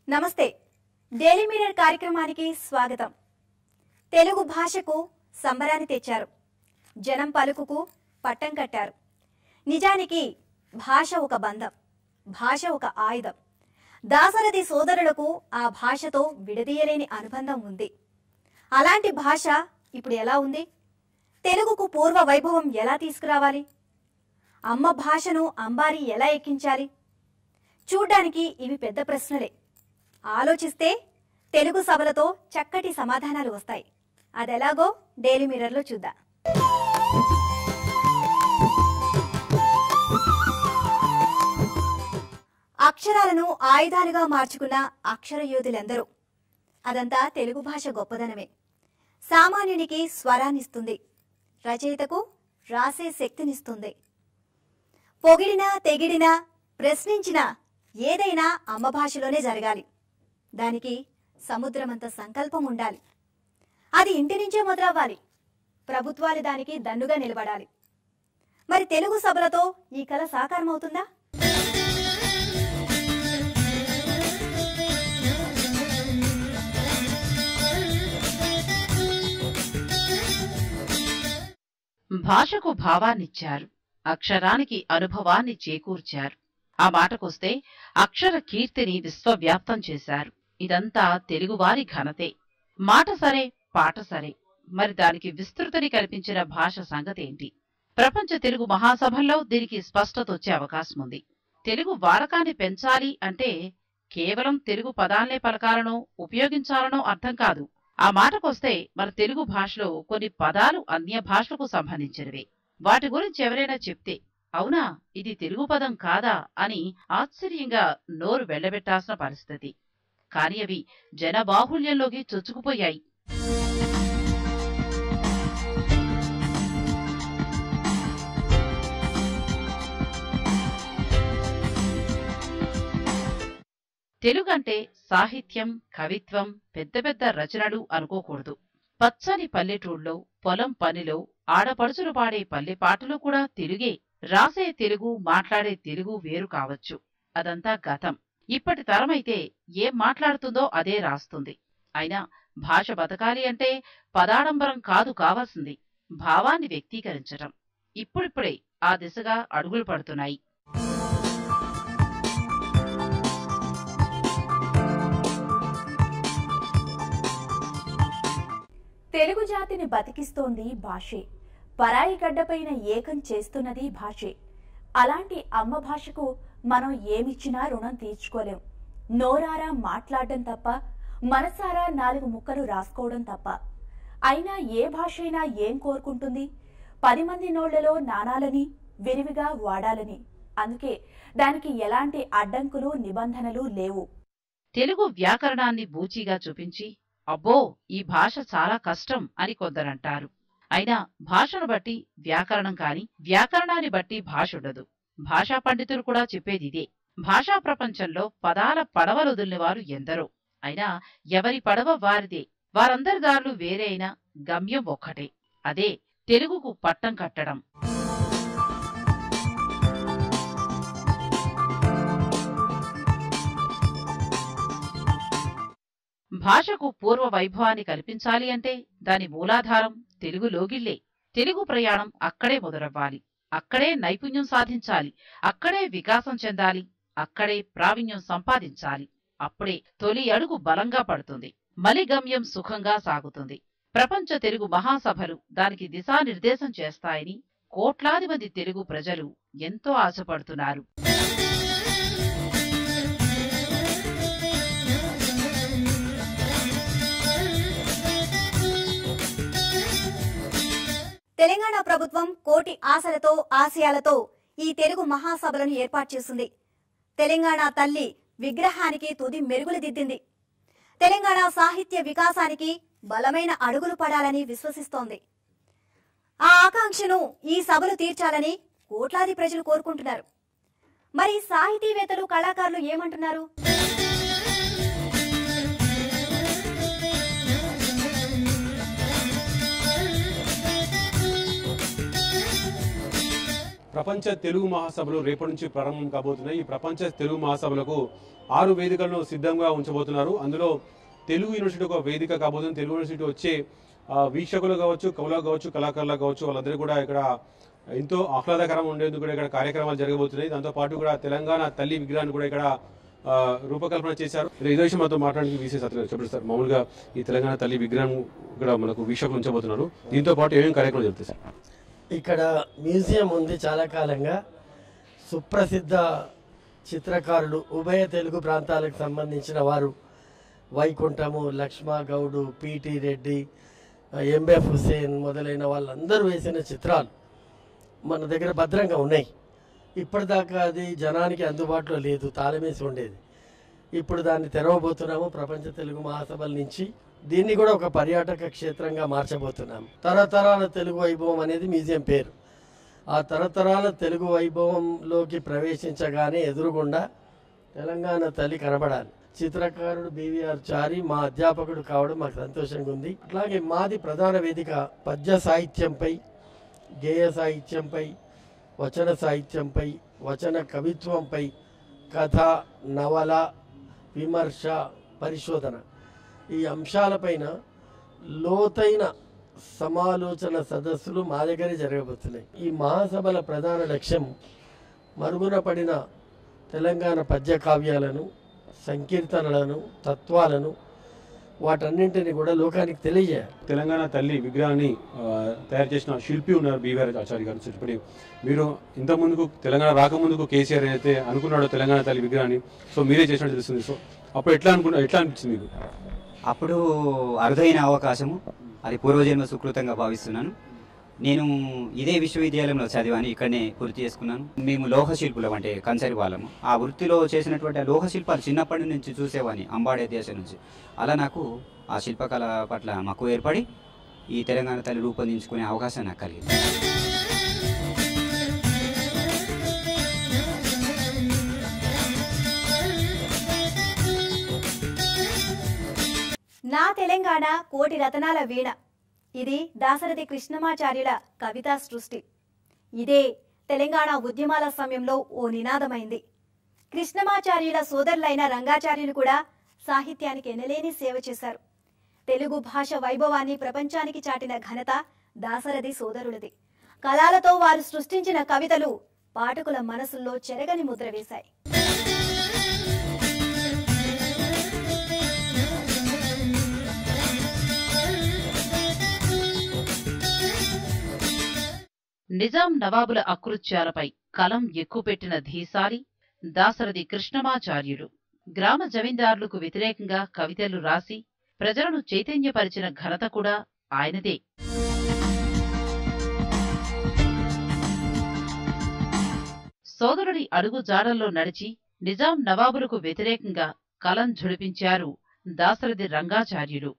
నమస్తే daily mirror కార్యక్రమానికి స్వాగతం తెలుగు భాషకు సంబరాన్ని తెచ్చారు జనం పలుకుకు పట్టం కట్టారు నిజానికి భాష ఒక బంధం భాష ఒక ఆయుధం దాసరథి సోదరులకు ఆ భాషతో విడదీయలేని అనుబంధం ఉంది అలాంటి భాష ఇప్పుడు ఎలా ఉంది తెలుగుకు పూర్వ వైభవం ఎలా తీసుకురావాలి అమ్మ భాషను అంబారి ఎలా ఎక్కించాలి చూడ్డానికి ఇవి పెద్ద ప్రశ్నలే ఆలోచిస్తే తెలుగు సభలతో చక్కటి సమాధానాలు వస్తాయి అదెలాగో డైలీ మిర్రర్లో చూద్దాం అక్షరాలను ఆయుధాలుగా మార్చుకున్న అక్షర యోధులందరూ అదంతా తెలుగు భాష గొప్పదనమే సామాన్యునికి స్వరాన్నిస్తుంది రచయితకు రాసే శక్తినిస్తుంది పొగిడినా తెగిడినా ప్రశ్నించినా ఏదైనా అమ్మ భాషలోనే జరగాలి దానికి సముద్రమంత సంకల్పం ఉండాలి అది ఇంటి నుంచే మొదలవ్వాలి ప్రభుత్వాలు దానికి దన్నుగా నిలబడాలి మరి తెలుగు సభలతో ఈ కళ సాకారమవుతుందా భాషకు భావాన్నిచ్చారు అక్షరానికి అనుభవాన్ని చేకూర్చారు ఆ మాటకొస్తే అక్షర కీర్తిని విశ్వవ్యాప్తం చేశారు ఇదంతా తెలుగువారి ఘనతే మాట సరే పాట సరే మరి దానికి విస్తృతిని కల్పించిన భాష సంగతేంటి ప్రపంచ తెలుగు మహాసభల్లో దీనికి స్పష్టత వచ్చే అవకాశం ఉంది తెలుగు వాడకాన్ని పెంచాలి అంటే కేవలం తెలుగు పదాలనే పలకాలనో ఉపయోగించాలనో అర్థం కాదు ఆ మాటకొస్తే మన తెలుగు భాషలో కొన్ని పదాలు అన్య భాషలకు సంబంధించినవే వాటి గురించి ఎవరైనా చెప్తే అవునా ఇది తెలుగు పదం కాదా అని ఆశ్చర్యంగా నోరు వెళ్లబెట్టాల్సిన పరిస్థితి కాని అవి జనబాహుల్యంలోకి చొచ్చుకుపోయాయి తెలుగు అంటే సాహిత్యం కవిత్వం పెద్ద పెద్ద రచనలు అనుకోకూడదు పచ్చని పల్లెటూళ్ళలో పొలం పనిలో ఆడపడుచులు పాడే పల్లె పాటలు కూడా తెలుగే రాసే తెలుగు మాట్లాడే తెలుగు వేరు కావచ్చు అదంతా గతం ఇప్పటి తరమైతే ఏం మాట్లాడుతుందో అదే రాస్తుంది అయినా భాష బతకాలి అంటే పదాడంబరం కాదు కావాల్సింది భావాన్ని వ్యక్తీకరించటం ఇప్పుడిప్పుడే ఆ దిశగా అడుగులు పడుతున్నాయి తెలుగు జాతిని బతికిస్తోంది భాషే పరాయి గడ్డపైన ఏకం చేస్తున్నది భాషే అలాంటి అమ్మ భాషకు మనం ఏమిచ్చినా రుణం తీర్చుకోలేం నోరారా మాట్లాడడం తప్ప మనసారా నాలుగు ముక్కలు రాసుకోవడం తప్ప అయినా ఏ భాష అయినా ఏం కోరుకుంటుంది పది మంది నోళ్లలో నాణాలని విరివిగా వాడాలని అందుకే దానికి ఎలాంటి అడ్డంకులు నిబంధనలు లేవు తెలుగు వ్యాకరణాన్ని బూచీగా చూపించి అబ్బో ఈ భాష చాలా కష్టం అని కొందరంటారు అయినా భాషను బట్టి వ్యాకరణం కాని వ్యాకరణాన్ని బట్టి భాష ఉండదు భాషా పండితులు కూడా చెప్పేది ఇదే భాషా ప్రపంచంలో పదాల పడవలు వదిలినవారు ఎందరో అయినా ఎవరి పడవ వారిదే వారందరి దారులు వేరే అయినా గమ్యం ఒక్కటే అదే తెలుగుకు పట్టం కట్టడం భాషకు పూర్వ వైభవాన్ని కల్పించాలి అంటే దాని మూలాధారం తెలుగు లోగిళ్లే తెలుగు ప్రయాణం అక్కడే మొదలవ్వాలి అక్కడే నైపుణ్యం సాధించాలి అక్కడే వికాసం చెందాలి అక్కడే ప్రావీణ్యం సంపాదించాలి అప్పుడే తొలి అడుగు బలంగా పడుతుంది మలిగమ్యం సుఖంగా సాగుతుంది ప్రపంచ తెలుగు మహాసభలు దానికి దిశానిర్దేశం చేస్తాయని కోట్లాది మంది తెలుగు ప్రజలు ఎంతో ఆశపడుతున్నారు తెలంగాణ ప్రభుత్వం కోటి ఆశలతో ఆశయాలతో ఈ తెలుగు మహాసభలను ఏర్పాటు చేసింది తెలంగాణ తల్లి విగ్రహానికి తుది మెరుగులు దిద్దింది తెలంగాణ సాహిత్య వికాసానికి బలమైన అడుగులు పడాలని విశ్వసిస్తోంది ఆ ఆకాంక్షను ఈ సభలు తీర్చాలని కోట్లాది ప్రజలు కోరుకుంటున్నారు మరి సాహితీవేత్తలు కళాకారులు ఏమంటున్నారు ప్రపంచ తెలుగు మహాసభలు రేపటి నుంచి ప్రారంభం కాబోతున్నాయి ఈ ప్రపంచ తెలుగు మహాసభలకు ఆరు వేదికలను సిద్ధంగా ఉంచబోతున్నారు అందులో తెలుగు యూనివర్సిటీ ఒక వేదిక కాబోతుంది తెలుగు యూనివర్సిటీ వచ్చే ఆ, వీక్షకులు కావచ్చు కవులు కావచ్చు కళాకారులు కావచ్చు వాళ్ళందరూ కూడా ఇక్కడ ఎంతో ఆహ్లాదకరం ఉండేందుకు కూడా ఇక్కడ కార్యక్రమాలు జరగబోతున్నాయి దాంతో పాటు కూడా తెలంగాణ తల్లి విగ్రహాన్ని కూడా ఇక్కడ ఆ, రూపకల్పన చేశారు ఇలా ఇదే విషయం మాతో మాట్లాడడానికి వీసీ సత్య చెప్పండి సార్ మామూలుగా ఈ తెలంగాణ తల్లి విగ్రహం ఇక్కడ మనకు వీక్షకులు ఉంచబోతున్నారు దీంతో పాటు ఏమేమి కార్యక్రమాలు జరుగుతాయి సార్ ఇక్కడ మ్యూజియం ఉంది చాలా కాలంగా సుప్రసిద్ధ చిత్రకారులు ఉభయ తెలుగు ప్రాంతాలకు సంబంధించిన వారు వైకుంఠము లక్ష్మా గౌడు పిటి రెడ్డి ఎంఎఫ్ హుసేన్ మొదలైన వాళ్ళందరూ వేసిన చిత్రాలు మన దగ్గర భద్రంగా ఉన్నాయి ఇప్పటిదాకా అది జనానికి అందుబాటులో లేదు తాళమేసి ఉండేది ఇప్పుడు దాన్ని తెరవబోతున్నాము ప్రపంచ తెలుగు మహాసభల నుంచి దీన్ని కూడా ఒక పర్యాటక క్షేత్రంగా మార్చబోతున్నాం తరతరాల తెలుగు వైభవం అనేది మ్యూజియం పేరు ఆ తరతరాల తెలుగు వైభవంలోకి ప్రవేశించగానే ఎదురుగుండా తెలంగాణ తల్లి కనబడాలి చిత్రకారుడు బివిఆర్ చారి మా అధ్యాపకుడు కావడం మాకు సంతోషంగా ఉంది అట్లాగే మాది ప్రధాన వేదిక పద్య సాహిత్యంపై గేయ సాహిత్యంపై వచన సాహిత్యంపై వచన కవిత్వంపై కథ నవల విమర్శ పరిశోధన ఈ అంశాలపైన లోతైన సమాలోచన సదస్సులు మా దగ్గరే జరగబోతున్నాయి ఈ మహాసభల ప్రధాన లక్ష్యం మరుగున పడిన తెలంగాణ పద్య కావ్యాలను సంకీర్తనలను తత్వాలను వాటన్నింటినీ కూడా లోకానికి తెలియజేయాలి తెలంగాణ తల్లి విగ్రహాన్ని ఆ, తయారు చేసిన శిల్పి ఉన్నారు బీవీఆర్ ఆచార్య గారు సో ఇప్పుడు మీరు ఇంత ముందుకు తెలంగాణ రాకముందుకు కేసీఆర్ అయితే అనుకున్నాడో తెలంగాణ తల్లి విగ్రహాన్ని సో మీరే చేసినట్టు తెలుస్తుంది సో అప్పుడు ఎట్లా అనుకున్నా ఎట్లా అనిపించింది మీకు అప్పుడు అరుదైన అవకాశము అది పూర్వజన్మ సుకృతంగా భావిస్తున్నాను నేను ఇదే విశ్వవిద్యాలయంలో చదివాను ఇక్కడనే పూర్తి చేసుకున్నాను మేము లోహ శిల్పులం అంటే కంచరి వాళ్ళము ఆ వృత్తిలో చేసినటువంటి ఆ లోహ శిల్పాలు చిన్నప్పటి నుంచి చూసేవాని అంబాడే దేశం నుంచి అలా నాకు ఆ శిల్పకళ పట్ల మక్కువ ఏర్పడి ఈ తెలంగాణ తల్లి రూపొందించుకునే అవకాశం నాకు కలిగింది నా తెలంగాణ కోటి రతనాల వీణ ఇది దాశరథి కృష్ణమాచార్యుల కవితా సృష్టి ఇదే తెలంగాణ ఉద్యమాల సమయంలో ఓ నినాదమైంది కృష్ణమాచార్యుల సోదరులైన రంగాచార్యులు కూడా సాహిత్యానికి ఎనలేని సేవ చేశారు తెలుగు భాష వైభవాన్ని ప్రపంచానికి చాటిన ఘనత దాశరథి సోదరులది కళాలతో వారు సృష్టించిన కవితలు పాఠకుల మనసుల్లో చెరగని ముద్ర వేశాయి నిజాం నవాబుల అకృత్యాలపై కలం ఎక్కుపెట్టిన ధీశాలి దాసరథి కృష్ణమాచార్యులు గ్రామ జమీందారులకు వ్యతిరేకంగా కవితలు రాసి ప్రజలను చైతన్యపరిచిన ఘనత కూడా ఆయనదే సోదరుడి అడుగు జాడల్లో నడిచి నిజాం నవాబులకు వ్యతిరేకంగా కలం ఝుడిపించారు దాసరథి రంగాచార్యులు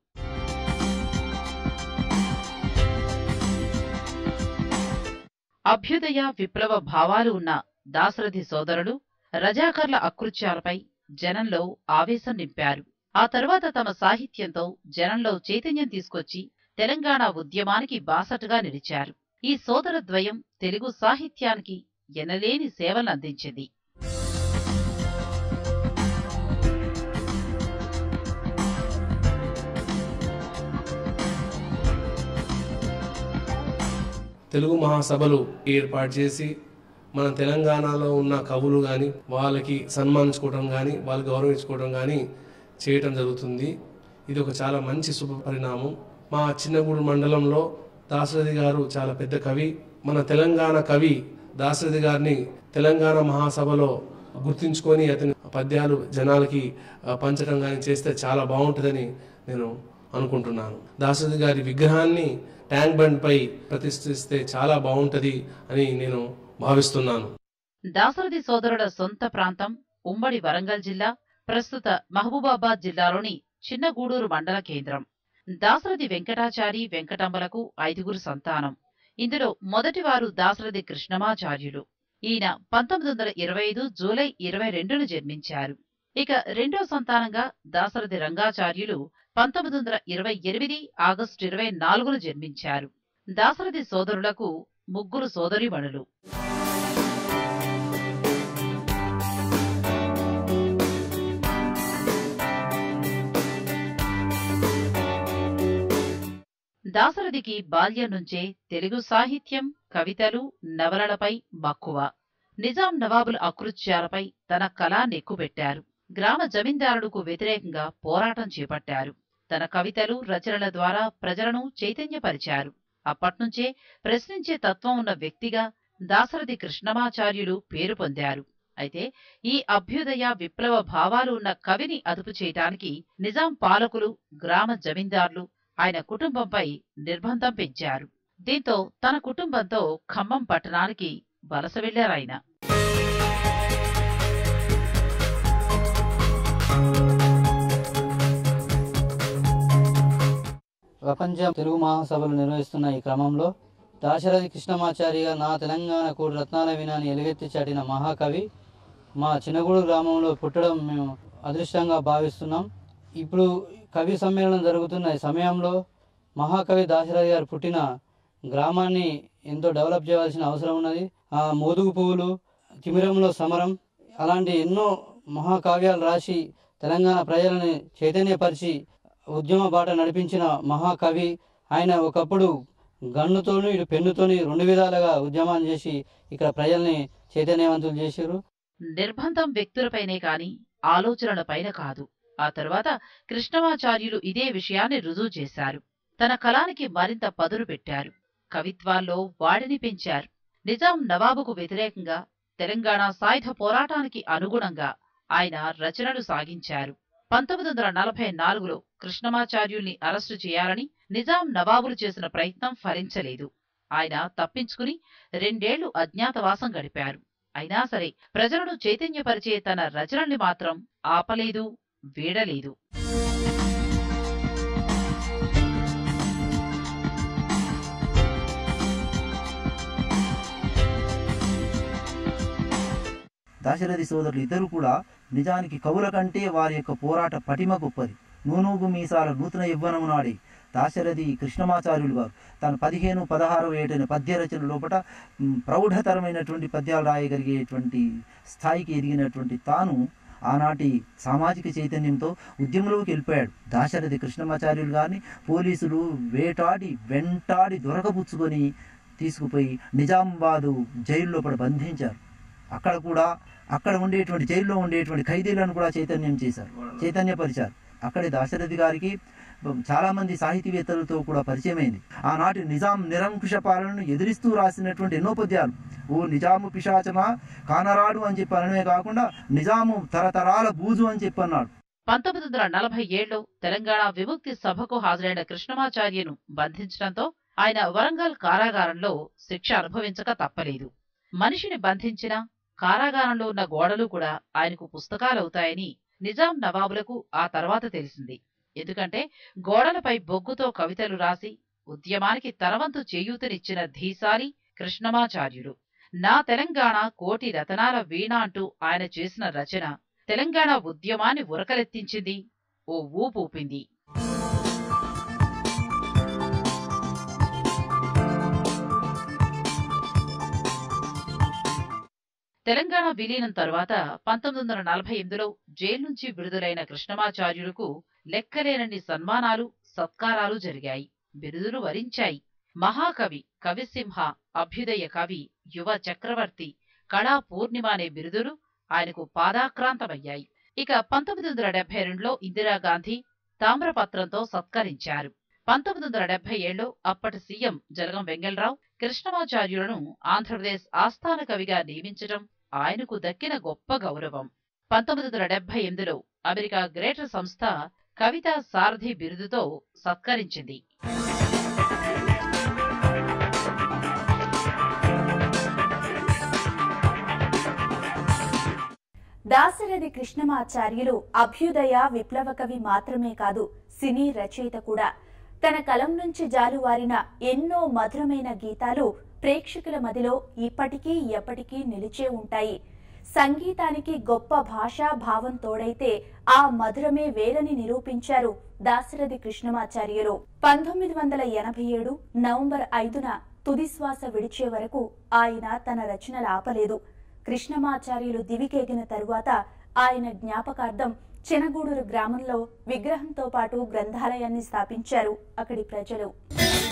అభ్యుదయ విప్లవ భావాలు ఉన్న దాశరథి సోదరులు రజాకర్ల అకృత్యాలపై జనంలో ఆవేశం నింపారు ఆ తరువాత తమ సాహిత్యంతో జనంలో చైతన్యం తీసుకొచ్చి తెలంగాణ ఉద్యమానికి బాసటగా నిలిచారు ఈ సోదర ద్వయం తెలుగు సాహిత్యానికి ఎనలేని సేవలందించింది తెలుగు మహాసభలు ఏర్పాటు చేసి మన తెలంగాణలో ఉన్న కవులు కానీ వాళ్ళకి సన్మానించుకోవడం కానీ వాళ్ళు గౌరవించుకోవడం కానీ చేయటం జరుగుతుంది ఇది ఒక చాలా మంచి శుభ పరిణామం మా చిన్నగూడు మండలంలో దాశరథి గారు చాలా పెద్ద కవి మన తెలంగాణ కవి దాశరథి గారిని తెలంగాణ మహాసభలో గుర్తించుకొని అతని పద్యాలు జనాలకి ఆ, పంచడం కానీ చేస్తే చాలా బాగుంటుందని నేను అనుకుంటున్నాను దాశరథి గారి విగ్రహాన్ని ట్యాంక్ బండ్ పై ప్రతిష్ఠిస్తే చాలా బాగుంటది అని నేను భావిస్తున్నాను దాసరథి సోదరుల సొంత ప్రాంతం ఉమ్మడి వరంగల్ జిల్లా ప్రస్తుత మహబూబాబాద్ జిల్లాలోని చిన్నగూడూరు మండల కేంద్రం దాసరథి వెంకటాచారి వెంకటంబలకు ఐదుగురు సంతానం ఇందులో మొదటివారు దాసరథి కృష్ణమాచార్యులు ఈయన పంతొమ్మిది వందల ఇరవై ఐదు జూలై ఇరవై రెండును జన్మించారు ఇక రెండో సంతానంగా దాసరథి రంగాచార్యులు పంతొమ్మిది వందల ఇరవై ఎనిమిది ఆగస్టు ఇరవై నాలుగును జన్మించారు దాసరథి సోదరులకు ముగ్గురు సోదరీమణులు దాశరథికి బాల్యం నుంచే తెలుగు సాహిత్యం కవితలు నవలలపై మక్కువ నిజాం నవాబుల అకృత్యాలపై తన కళా నెక్కుబెట్టారు గ్రామ జమీందారులకు వ్యతిరేకంగా పోరాటం చేపట్టారు తన కవితలు రచనల ద్వారా ప్రజలను చైతన్యపరిచారు అప్పట్నుంచే ప్రశ్నించే తత్వం ఉన్న వ్యక్తిగా దాశరథి కృష్ణమాచార్యులు పేరు పొందారు అయితే ఈ అభ్యుదయ విప్లవ భావాలు ఉన్న కవిని అదుపు చేయటానికి నిజాం పాలకులు గ్రామ జమీందార్లు ఆయన కుటుంబంపై నిర్బంధం పెంచారు దీంతో తన కుటుంబంతో ఖమ్మం పట్టణానికి వలస వెళ్లారాయన ప్రపంచ తెలుగు మహాసభలు నిర్వహిస్తున్న ఈ క్రమంలో దాశరథి కృష్ణమాచారిగా నా తెలంగాణ కూడి రత్నాల వినాన్ని ఎలుగెత్తి చాటిన మహాకవి మా చిన్నగూడు గ్రామంలో పుట్టడం మేము అదృష్టంగా భావిస్తున్నాం ఇప్పుడు కవి సమ్మేళనం జరుగుతున్న ఈ సమయంలో మహాకవి దాశరథి గారు పుట్టిన గ్రామాన్ని ఎంతో డెవలప్ చేయవలసిన అవసరం ఉన్నది ఆ మోదుగు పువ్వులు తిమిరంలో సమరం అలాంటి ఎన్నో మహాకావ్యాలు రాసి తెలంగాణ ప్రజలని చైతన్యపరిచి ఉద్యమ బాట నడిపించిన మహాకవి ఆయన ఒకప్పుడు గన్నుతోని ఇటు పెన్నుతోని రెండు విధాలుగా ఉద్యమాన్ని చేసి ఇక్కడ ప్రజల్ని చైతన్యవంతులు చేశారు నిర్బంధం వ్యక్తులపైనే కాని ఆలోచనలపైన కాదు ఆ తరువాత కృష్ణమాచార్యులు ఇదే విషయాన్ని రుజువు చేశారు తన కళానికి మరింత పదును పెట్టారు కవిత్వాల్లో వాడిని పెంచారు నిజాం నవాబుకు వ్యతిరేకంగా తెలంగాణ సాయుధ పోరాటానికి అనుగుణంగా ఆయన రచనలు సాగించారు పంతొమ్మిది వందల నలభై నాలుగులో కృష్ణమాచార్యుల్ని అరెస్టు చేయాలని నిజాం నవాబులు చేసిన ప్రయత్నం ఫలించలేదు ఆయన తప్పించుకుని రెండేళ్లు అజ్ఞాతవాసం గడిపారు అయినా సరే ప్రజలను చైతన్యపరిచే తన రచనల్ని మాత్రం ఆపలేదు వీడలేదు దాశరథి సోదరులు ఇద్దరు కూడా నిజానికి కవుల కంటే వారి యొక్క పోరాట పటిమ గొప్పది నూనూగు మీసాల నూతన యవ్వనము నాడి దాశరథి కృష్ణమాచార్యులు గారు తన పదిహేను పదహారు ఏటైన పద్య రచన లోపల మ్, ప్రౌఢతరమైనటువంటి పద్యాలు రాయగలిగేటువంటి స్థాయికి ఎదిగినటువంటి తాను ఆనాటి సామాజిక చైతన్యంతో ఉద్యమంలోకి వెళ్ళిపోయాడు దాశరథి కృష్ణమాచార్యులు గారిని పోలీసులు వేటాడి వెంటాడి దొరకపుచ్చుకొని తీసుకుపోయి నిజామాబాదు జైలు లోపల బంధించారు అక్కడ కూడా అక్కడ ఉండేటువంటి జైల్లో ఉండేటువంటి ఖైదీలను కూడా చైతన్యం చేశారు చైతన్యపరిచారు అక్కడే దాశరథి గారికి చాలా మంది సాహితీవేత్తలతో కూడా పరిచయమైంది ఆనాటి నిజాం నిరంకుశ పాలనను ఎదిరిస్తూ రాసినటువంటి ఎన్నో పద్యాలు ఓ నిజాము పిశాచన కానరాడు అని చెప్పి అనడమే కాకుండా నిజాము తరతరాల బూజు అని చెప్పి అన్నాడు పంతొమ్మిది వందల నలభై ఏడులో తెలంగాణ విముక్తి సభకు హాజరైన కృష్ణమాచార్యను బంధించడంతో ఆయన వరంగల్ కారాగారంలో శిక్ష అనుభవించక తప్పలేదు మనిషిని బంధించిన కారాగారంలో ఉన్న గోడలు కూడా ఆయనకు పుస్తకాలవుతాయని నిజాం నవాబులకు ఆ తర్వాత తెలిసింది ఎందుకంటే గోడలపై బొగ్గుతో కవితలు రాసి ఉద్యమానికి తనవంతు చేయూతనిచ్చిన ధీశాలి కృష్ణమాచార్యుడు నా తెలంగాణ కోటి రతనాల వీణ అంటూ ఆయన చేసిన రచన తెలంగాణ ఉద్యమాన్ని ఉరకలెత్తించింది ఓ ఊపు ఊపింది తెలంగాణ విలీనం తరువాత పంతొమ్మిది వందల నలభై ఎనిమిదిలో జైలు నుంచి విడుదలైన కృష్ణమాచార్యులకు లెక్కలేనన్ని సన్మానాలు సత్కారాలు జరిగాయి బిరుదులు వరించాయి మహాకవి కవిసింహ అభ్యుదయ కవి యువ చక్రవర్తి కళా పూర్ణిమ అనే బిరుదులు ఆయనకు పాదాక్రాంతమయ్యాయి ఇక పంతొమ్మిది వందల డెబ్బై రెండులో ఇందిరాగాంధీ తామ్రపత్రంతో సత్కరించారు పంతొమ్మిది వందల డెబ్బై ఏడులో అప్పటి సీఎం జలగం వెంగళరావు కృష్ణమాచార్యులను ఆంధ్రప్రదేశ్ ఆస్థాన కవిగా నియమించడం ఆయనకు దక్కిన గొప్ప గౌరవం పంతొమ్మిది వందల డెబ్బై ఎనిమిదిలో అమెరికా గ్రేటర్ సంస్థ కవితా సారథి బిరుదుతో సత్కరించింది దాశరథి కృష్ణమాచార్యులు అభ్యుదయ విప్లవ కవి మాత్రమే కాదు సినీ రచయిత కూడా తన కలం నుంచి జాలువారిన ఎన్నో మధురమైన గీతాలు ప్రేక్షకుల మదిలో ఇప్పటికీ ఎప్పటికీ నిలిచే ఉంటాయి సంగీతానికి గొప్ప భాషా భావం తోడైతే ఆ మధురమే వేరని నిరూపించారు దాశరథి కృష్ణమాచార్యులు పంతొమ్మిది వందల ఎనభై ఏడు నవంబర్ ఐదున తుదిశ్వాస విడిచే వరకు ఆయన తన రచనలు ఆపలేదు కృష్ణమాచార్యులు దివికేగిన తరువాత ఆయన జ్ఞాపకార్థం చినగూడూరు గ్రామంలో విగ్రహంతో పాటు గ్రంథాలయాన్ని స్థాపించారు అక్కడి ప్రజలు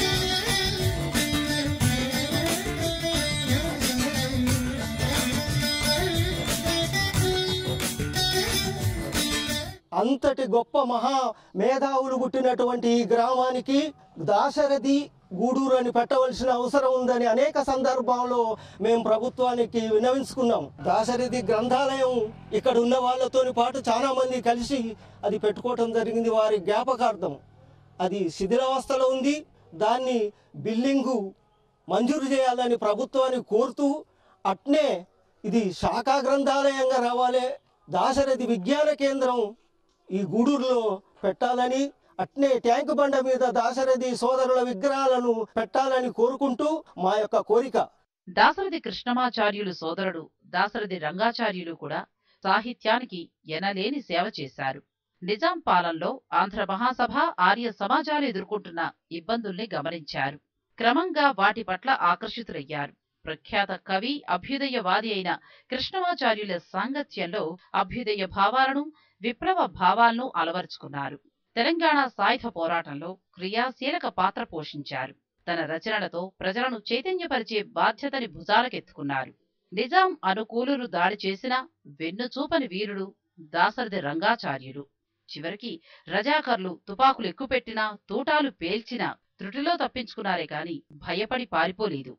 అంతటి గొప్ప మహా మేధావులు పుట్టినటువంటి ఈ గ్రామానికి దాశరథి గూడూరు అని పెట్టవలసిన అవసరం ఉందని అనేక సందర్భాల్లో మేము ప్రభుత్వానికి విన్నవించుకున్నాం దాశరథి గ్రంథాలయం ఇక్కడ ఉన్న వాళ్ళతోని పాటు చాలా మంది కలిసి అది పెట్టుకోవటం జరిగింది వారి జ్ఞాపకార్థం అది శిథిలావస్థలో ఉంది దాన్ని బిల్డింగు మంజూరు చేయాలని ప్రభుత్వాన్ని కోరుతూ అట్నే ఇది శాఖా గ్రంథాలయంగా రావాలి దాశరథి విజ్ఞాన కేంద్రం ఈ గూడూరులో పెట్టాలని అట్నే ట్యాంకు బండ మీద దాశరథి సోదరుల విగ్రహాలను పెట్టాలని కోరుకుంటూ మా యొక్క కోరిక దాసరథి కృష్ణమాచార్యులు సోదరుడు దాసరథి రంగాచార్యులు కూడా సాహిత్యానికి ఎనలేని సేవ చేశారు నిజాం పాలనలో ఆంధ్ర మహాసభ ఆర్య సమాజాలు ఎదుర్కొంటున్న ఇబ్బందుల్ని గమనించారు క్రమంగా వాటి పట్ల ఆకర్షితులయ్యారు ప్రఖ్యాత కవి అభ్యుదయవాది అయిన కృష్ణమాచార్యుల సాంగత్యంలో అభ్యుదయ భావాలను విప్లవ భావాలను అలవరుచుకున్నారు తెలంగాణ సాయుధ పోరాటంలో క్రియాశీలక పాత్ర పోషించారు తన రచనలతో ప్రజలను చైతన్యపరిచే బాధ్యతని భుజాలకెత్తుకున్నారు నిజాం అనుకూలులు దాడి చేసిన వెన్నుచూపని వీరుడు దాసరథి రంగాచార్యులు చివరికి రజాకర్లు తుపాకులు ఎక్కుపెట్టినా తూటాలు పేల్చినా త్రుటిలో తప్పించుకున్నారే కాని భయపడి పారిపోలేదు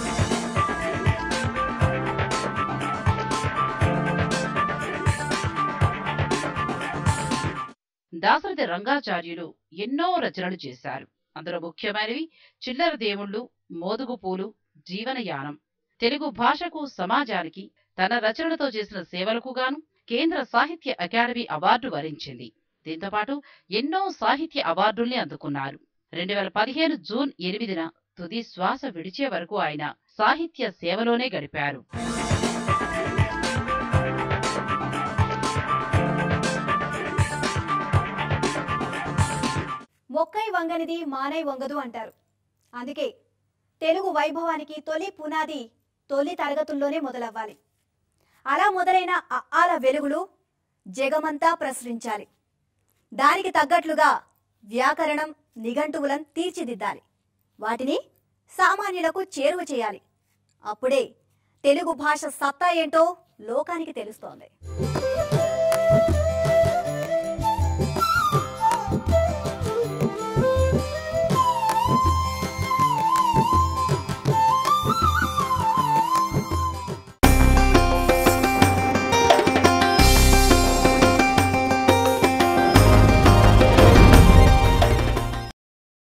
దాసరథి రంగాచార్యులు ఎన్నో రచనలు చేశారు అందులో ముఖ్యమైనవి చిల్లర దేవుళ్ళు మోదుగు పూలు జీవనయానం తెలుగు భాషకు సమాజానికి తన రచనలతో చేసిన సేవలకు గాను కేంద్ర సాహిత్య అకాడమీ అవార్డు వరించింది దీంతోపాటు ఎన్నో సాహిత్య అవార్డుల్ని అందుకున్నారు రెండు వేల పదిహేను జూన్ ఎనిమిదిన తుది శ్వాస విడిచే వరకు ఆయన సాహిత్య సేవలోనే గడిపారు మొక్కై వంగనిది మానై వంగదు అంటారు అందుకే తెలుగు వైభవానికి తొలి పునాది తొలి తరగతుల్లోనే మొదలవ్వాలి అలా మొదలైన అఆల వెలుగులు జగమంతా ప్రసరించాలి దానికి తగ్గట్లుగా వ్యాకరణం నిఘంటువులను తీర్చిదిద్దాలి వాటిని సామాన్యులకు చేరువ చేయాలి అప్పుడే తెలుగు భాష సత్తా ఏంటో లోకానికి తెలుస్తోంది